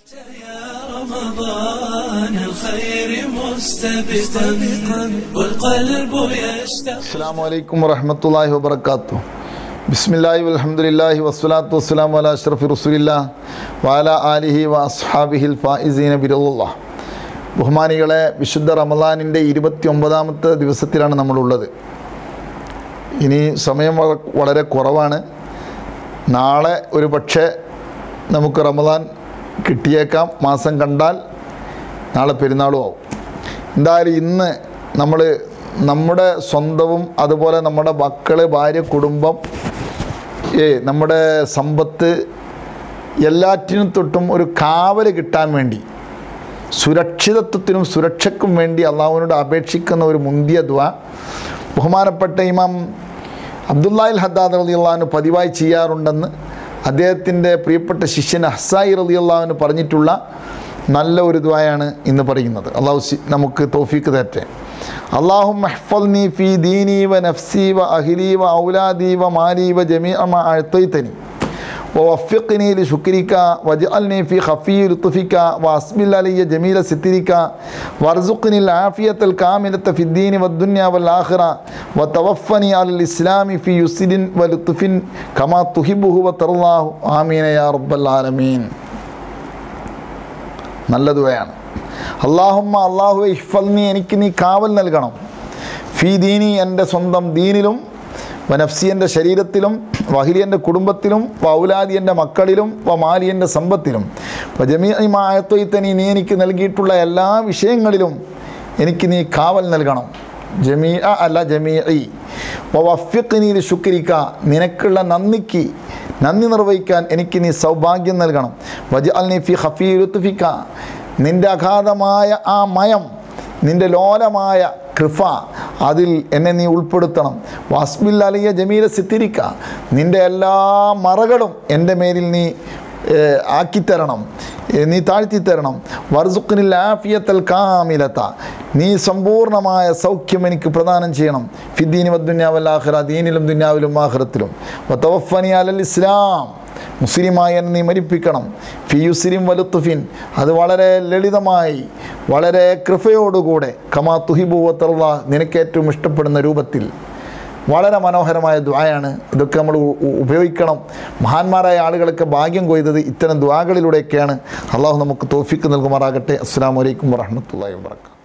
يا رمضان الخير مستبقا والقلب يشتاق അസ്സാം വലൈക്കും വറഹമത്തല്ലാഹി വബർക്കാത്തു ബിസ്മില്ലാഹി വൽഹംദുലില്ലാഹി വസ്സലാത്തു വസ്സലാമു അലാ അഷ്റഫി റസൂലില്ലാ വാല ആലിഹി വ അസ്ഹാബിഹിൽ ഫായിസീന ബിരുല്ലാ ബഹുമാനികളെ വിശുദ്ധ റമദാനിൻ്റെ ഇരുപത്തി ഒമ്പതാമത്തെ ദിവസത്തിലാണ് നമ്മളുള്ളത് ഇനി സമയം വള- വളരെ കുറവാണ് നാളെ ഒരു പക്ഷേ നമുക്ക് റമദാൻ കിട്ടിയേക്കാം മാസം കണ്ടാൽ നാളെ പെരുന്നാളും ആവും എന്തായാലും ഇന്ന് നമ്മൾ നമ്മുടെ സ്വന്തവും അതുപോലെ നമ്മുടെ മക്കൾ ഭാര്യ കുടുംബം ഏ നമ്മുടെ സമ്പത്ത് എല്ലാറ്റിനും തൊട്ടും ഒരു കാവൽ കിട്ടാൻ വേണ്ടി സുരക്ഷിതത്വത്തിനും സുരക്ഷയ്ക്കും വേണ്ടി അള്ളാഹുവിനോട് അപേക്ഷിക്കുന്ന ഒരു മുന്തിയ ദ്വ ബഹുമാനപ്പെട്ട ഇമാം അബ്ദുല്ലാഹിൽ ഹദ്ദാദ് റലി അള്ളാഹുന് പതിവായി ചെയ്യാറുണ്ടെന്ന് അദ്ദേഹത്തിൻ്റെ പ്രിയപ്പെട്ട ശിഷ്യൻ ഹസായി റലി അള്ളാഹുന് പറഞ്ഞിട്ടുള്ള നല്ല ഒരു ദ്വായാണ് ഇന്ന് പറയുന്നത് അള്ളാഹു സി- നമുക്ക് തോഫീക്ക് തരട്ടെ അള്ളാഹു മെഹ്ഫൽനി ഫി ദീനി വ നഫ്സി വ അഹിലി വ ഔലാദി വ മാലി വ ജമീ അഴ്ത്തൈത്തനി ووفقني لشكرك واجعلني في خفي لطفك واسبل علي جميل سترك وارزقني العافية الكاملة في الدين والدنيا والآخرة وتوفني على الإسلام في يسر ولطف كما تحبه وترضاه آمين يا رب العالمين നല്ല ദുവയാണ് അള്ളാഹുമ്മ അള്ളാഹു ഇഹ്ഫൽനി എനിക്ക് നീ കാവൽ നൽകണം ഫീ ദീനി എൻ്റെ സ്വന്തം ദീനിലും വനഫ്സി എൻ്റെ ശരീരത്തിലും വഹിലി എൻ്റെ കുടുംബത്തിലും വൗലാദി എൻ്റെ മക്കളിലും വ മാലി എൻ്റെ സമ്പത്തിലും ജമീമായത്വത്തനി നീ എനിക്ക് നൽകിയിട്ടുള്ള എല്ലാ വിഷയങ്ങളിലും എനിക്ക് നീ കാവൽ നൽകണം ജമീ അല്ല ജമീ വഫിഖ്നീ ശുക്രിക്ക നിനക്കുള്ള നന്ദിക്ക് നന്ദി നിർവഹിക്കാൻ എനിക്ക് നീ സൗഭാഗ്യം നൽകണം വജ അൽ നീ ഫി ഹഫീ ലുത്ഫിക്ക നിൻ്റെ അഗാധമായ ആ മയം നിൻ്റെ ലോലമായ കൃഫ അതിൽ എന്നെ നീ ഉൾപ്പെടുത്തണം വാസ്ബിൽ അലിയ ജമീല സിത്തിരിക്ക നിൻ്റെ എല്ലാ മറകളും എൻ്റെ മേലിൽ നീ ഏഹ്, ആക്കിത്തരണം ഏഹ്, നീ താഴ്ത്തിത്തരണം വർസുഖിനിൽ ആഫിയത്തൽ കാമിലത്ത നീ സമ്പൂർണ്ണമായ സൗഖ്യം എനിക്ക് പ്രദാനം ചെയ്യണം ഫിദ്ദീനി വദ്ദുന്യാവല്ലാഹിറ ദീനിലും ദുന്യാവിലും ആഹ്റത്തിലും വത്തവഫനി അലൽ ഇസ്ലാം മുസ്ലിമായി എന്നെ നീ മരിപ്പിക്കണം ഫിയുസിരിം വലുത്തുഫിൻ അത് വളരെ ലളിതമായി വളരെ കൃപയോടുകൂടെ കമാ തുഹിബുവത്തറുള്ള നിനക്ക് ഏറ്റവും ഇഷ്ടപ്പെടുന്ന രൂപത്തിൽ വളരെ മനോഹരമായ ദ്വായാണ് ഇതൊക്കെ നമ്മൾ ഉ- ഉ- ഉപയോഗിക്കണം മഹാന്മാരായ ആളുകളൊക്കെ ഭാഗ്യം കൊയ്തത് ഇത്തരം ദ്വാകളിലൂടെയൊക്കെയാണ് അള്ളാഹു നമുക്ക് തോഫിക്ക് നൽകുമാറാകട്ടെ അസ്സാം വലൈക്കും വാഹമത്തല്ലാ വാബർക്കാത്തു